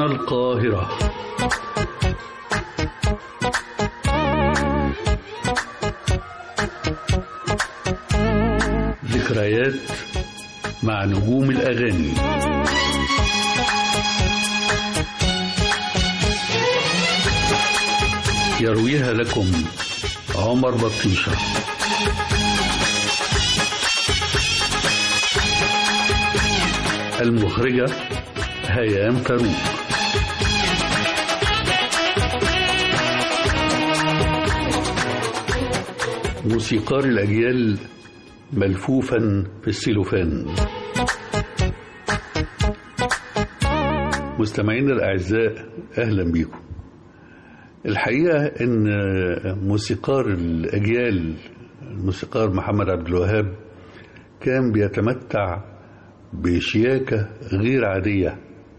هنا القاهرة ذكريات مع نجوم الأغاني يرويها لكم عمر بطيشة المخرجة هيام فاروق موسيقار الأجيال ملفوفا في السيلوفان مستمعينا الأعزاء أهلا بكم الحقيقة أن موسيقار الأجيال الموسيقار محمد عبد الوهاب كان بيتمتع بشياكة غير عادية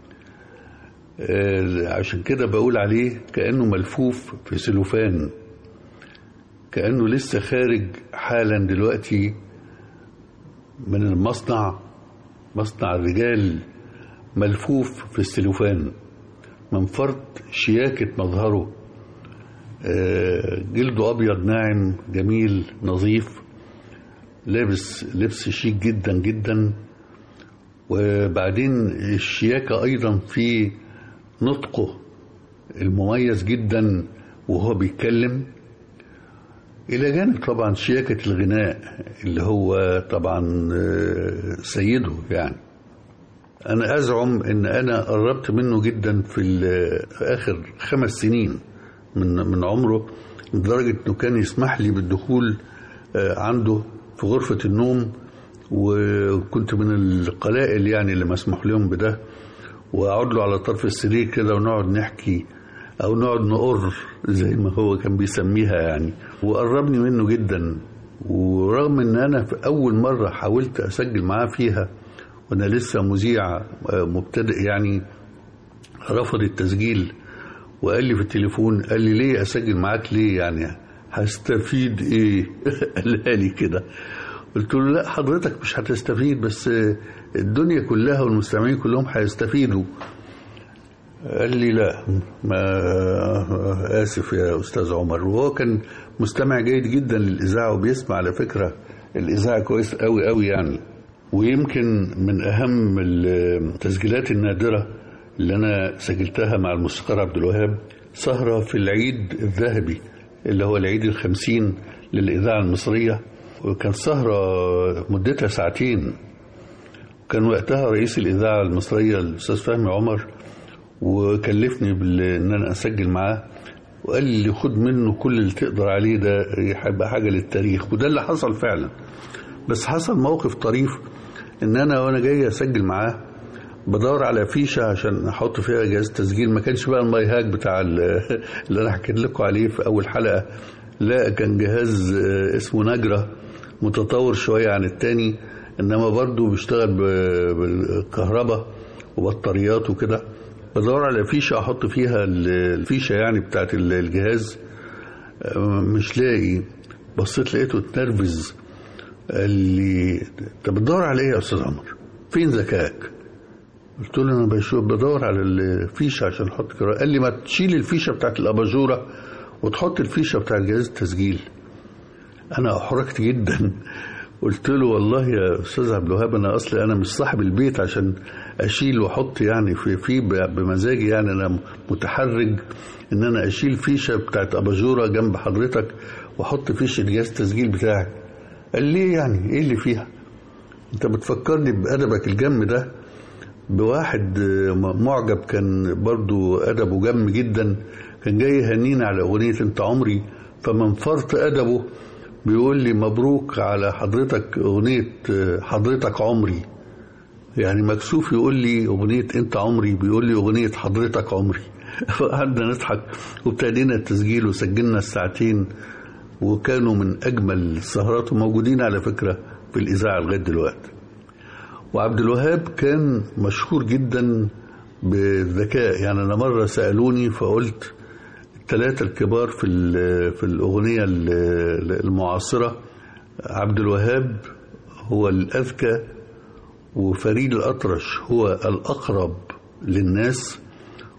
عشان كده بقول عليه كأنه ملفوف في سلوفان كأنه لسه خارج حالا دلوقتي من المصنع مصنع الرجال ملفوف في السلوفان من فرط شياكة مظهره جلده أبيض ناعم جميل نظيف لابس لبس شيك جدا جدا وبعدين الشياكة أيضا في نطقه المميز جدا وهو بيتكلم إلى جانب طبعا شياكة الغناء اللي هو طبعا سيده يعني أنا أزعم إن أنا قربت منه جدا في, في آخر خمس سنين من من عمره لدرجة إنه كان يسمح لي بالدخول عنده في غرفة النوم وكنت من القلائل يعني اللي مسموح لهم بده واقعد له على طرف السرير كده ونقعد نحكي او نقعد نقر زي ما هو كان بيسميها يعني وقربني منه جدا ورغم ان انا في اول مره حاولت اسجل معاه فيها وانا لسه مذيع مبتدئ يعني رفض التسجيل وقال لي في التليفون قال لي ليه اسجل معاك ليه يعني هستفيد ايه قالها لي كده قلت له لا حضرتك مش هتستفيد بس الدنيا كلها والمستمعين كلهم هيستفيدوا قال لي لا ما اسف يا استاذ عمر وهو كان مستمع جيد جدا للاذاعه وبيسمع على فكره الاذاعه كويس قوي قوي يعني ويمكن من اهم التسجيلات النادره اللي انا سجلتها مع الموسيقار عبد الوهاب سهره في العيد الذهبي اللي هو العيد الخمسين للاذاعه المصريه وكان سهرة مدتها ساعتين كان وقتها رئيس الإذاعة المصرية الأستاذ فهمي عمر وكلفني بإن أنا أسجل معاه وقال لي خد منه كل اللي تقدر عليه ده هيبقى حاجة للتاريخ وده اللي حصل فعلا بس حصل موقف طريف إن أنا وأنا جاي أسجل معاه بدور على فيشة عشان أحط فيها جهاز تسجيل ما كانش بقى الماي هاك بتاع اللي أنا حكيت لكم عليه في أول حلقة لا كان جهاز اسمه نجرة متطور شوية عن التاني إنما برضه بيشتغل بالكهرباء وبطاريات وكده بدور على فيشة أحط فيها الفيشة يعني بتاعت الجهاز مش لاقي بصيت لقيته اتنرفز قال لي أنت بتدور على إيه يا أستاذ عمر؟ فين ذكائك؟ قلت له أنا بشوف بدور على الفيشة عشان أحط كده قال لي ما تشيل الفيشة بتاعت الأباجورة وتحط الفيشة بتاعت جهاز التسجيل انا احرجت جدا قلت له والله يا استاذ عبد الوهاب انا اصلي انا مش صاحب البيت عشان اشيل واحط يعني في في بمزاجي يعني انا متحرج ان انا اشيل فيشه بتاعت اباجوره جنب حضرتك واحط فيشه جهاز التسجيل بتاعك قال ليه يعني ايه اللي فيها انت بتفكرني بادبك الجم ده بواحد معجب كان برضو ادبه جم جدا كان جاي يهنينا على اغنيه انت عمري فمن فرط ادبه بيقول لي مبروك على حضرتك أغنية حضرتك عمري يعني مكسوف يقول لي أغنية أنت عمري بيقول لي أغنية حضرتك عمري فقعدنا نضحك وابتدينا التسجيل وسجلنا الساعتين وكانوا من أجمل السهرات وموجودين على فكرة في الإذاعة لغاية دلوقتي وعبد الوهاب كان مشهور جدا بالذكاء يعني أنا مرة سألوني فقلت الثلاثة الكبار في في الأغنية المعاصرة عبد الوهاب هو الأذكى وفريد الأطرش هو الأقرب للناس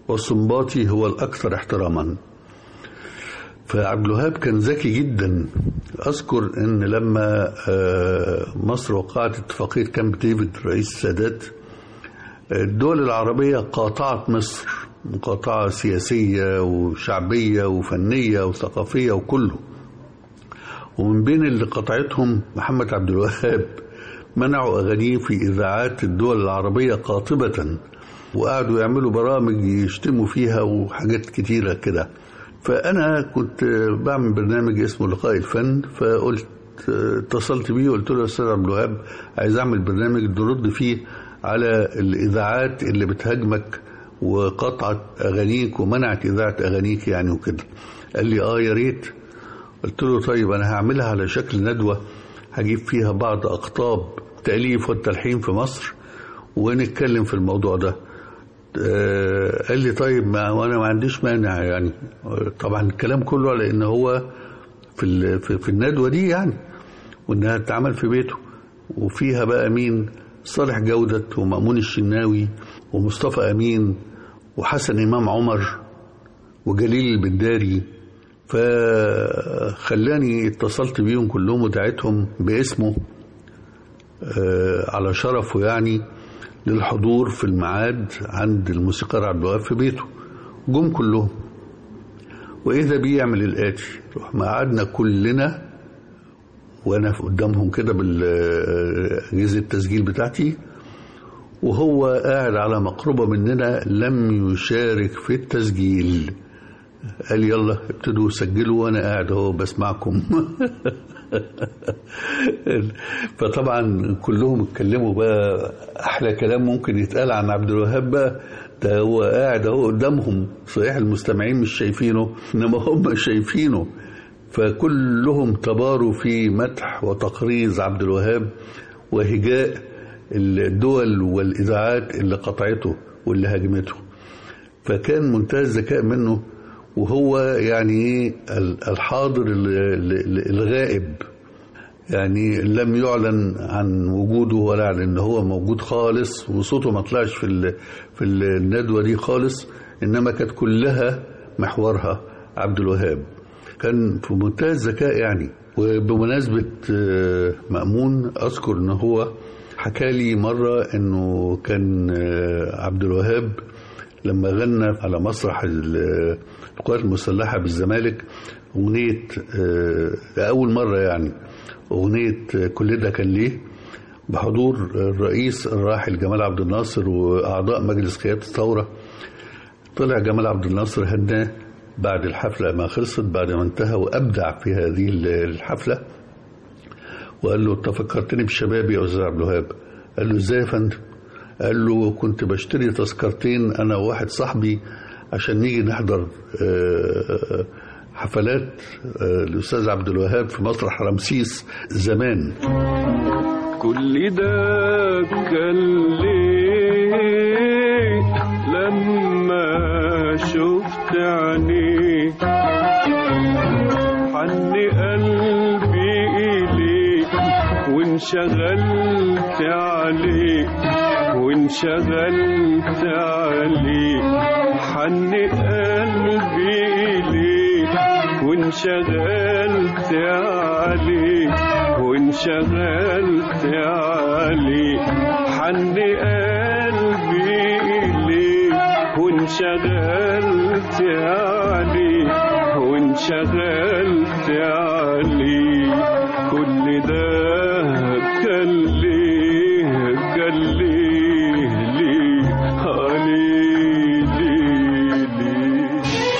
والسنباطي هو الأكثر احتراما فعبد الوهاب كان ذكي جدا أذكر أن لما مصر وقعت اتفاقية كامب ديفيد رئيس السادات الدول العربية قاطعت مصر مقاطعة سياسية وشعبية وفنية وثقافية وكله ومن بين اللي قطعتهم محمد عبد الوهاب منعوا أغانيه في إذاعات الدول العربية قاطبة وقعدوا يعملوا برامج يشتموا فيها وحاجات كتيرة كده فأنا كنت بعمل برنامج اسمه لقاء الفن فقلت اتصلت بيه وقلت له يا أستاذ عبد الوهاب عايز أعمل برنامج نرد فيه على الإذاعات اللي بتهاجمك وقطعت أغانيك ومنعت إذاعة أغانيك يعني وكده قال لي آه يا ريت قلت له طيب أنا هعملها على شكل ندوة هجيب فيها بعض أقطاب التأليف والتلحين في مصر ونتكلم في الموضوع ده آه قال لي طيب ما وانا ما عنديش مانع يعني طبعا الكلام كله على ان هو في في, في الندوه دي يعني وانها تتعمل في بيته وفيها بقى مين صالح جودة ومأمون الشناوي ومصطفى أمين وحسن إمام عمر وجليل البنداري فخلاني اتصلت بيهم كلهم ودعيتهم باسمه على شرفه يعني للحضور في الميعاد عند الموسيقار عبد الوهاب في بيته جم كلهم وإذا بيه يعمل الآتي رحنا قعدنا كلنا وأنا قدامهم كده بالأجهزة التسجيل بتاعتي وهو قاعد على مقربة مننا لم يشارك في التسجيل قال يلا ابتدوا سجلوا وانا قاعد اهو بسمعكم فطبعا كلهم اتكلموا بقى احلى كلام ممكن يتقال عن عبد الوهاب بقى ده هو قاعد اهو قدامهم صحيح المستمعين مش شايفينه انما هم شايفينه فكلهم تباروا في مدح وتقريز عبد الوهاب وهجاء الدول والاذاعات اللي قطعته واللي هاجمته فكان منتهى الذكاء منه وهو يعني الحاضر الغائب يعني لم يعلن عن وجوده ولا عن ان هو موجود خالص وصوته ما طلعش في في الندوه دي خالص انما كانت كلها محورها عبد الوهاب كان في منتهى الذكاء يعني وبمناسبه مأمون اذكر ان هو حكى لي مره انه كان عبد الوهاب لما غنى على مسرح القوات المسلحة بالزمالك أغنية أول مرة يعني أغنية كل ده كان ليه بحضور الرئيس الراحل جمال عبد الناصر وأعضاء مجلس قيادة الثورة طلع جمال عبد الناصر هناه بعد الحفلة ما خلصت بعد ما انتهى وأبدع في هذه الحفلة وقال له أنت فكرتني بشبابي يا أستاذ عبد الوهاب قال له إزاي يا فندم؟ قال له كنت بشتري تذكرتين انا وواحد صاحبي عشان نيجي نحضر حفلات الاستاذ عبد الوهاب في مسرح رمسيس زمان كل ده كان ليه لما شفت عينيه حن قلبي إليك وانشغلت عليك وانشغلت عليك حن قلبي إليك وانشغلت عليك وانشغلت عليك حن قلبي إليك وانشغلت عليك وانشغلت عليك كل ده كان ليه كان ليه ليه عليه ليه ليه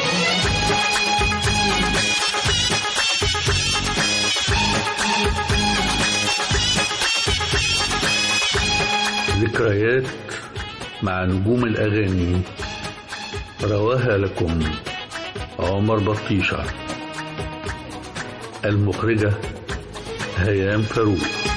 ذكريات مع نجوم الأغاني رواها لكم عمر بطيشة المخرجة هيام فاروق